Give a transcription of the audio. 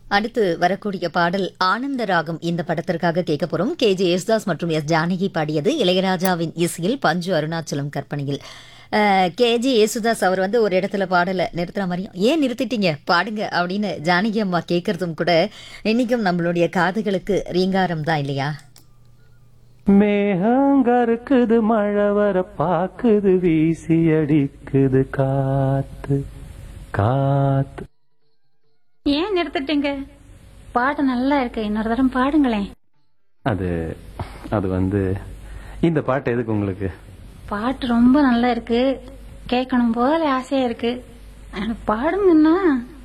அடுத்து வரக்கூடிய பாடல் ஆனந்த ராகம் இந்த படத்திற்காக கேட்க போறோம் கே ஜே யேசுதாஸ் மற்றும் எஸ் ஜானகி பாடியது இளையராஜாவின் இசையில் பஞ்சு அருணாச்சலம் கற்பனையில் கே ஜே யேசுதாஸ் அவர் வந்து ஒரு இடத்துல பாடலை நிறுத்துற மாதிரியும் ஏன் நிறுத்திட்டீங்க பாடுங்க அப்படின்னு ஜானகி அம்மா கேட்கறதும் கூட இன்னைக்கும் நம்மளுடைய காதுகளுக்கு ரீங்காரம் தான் இல்லையா மேகங்கருக்குது மழை வர பாக்குது வீசி அடிக்குது காத்து காத்து ஏன் நிறுத்திட்டீங்க பாட்டு நல்லா இருக்கு இன்னொரு தரம் பாடுங்களேன் அது அது வந்து இந்த பாட்டு எதுக்கு உங்களுக்கு பாட்டு ரொம்ப நல்லா இருக்கு கேட்கணும் போல ஆசையா இருக்கு ஆனா பாடுங்கன்னா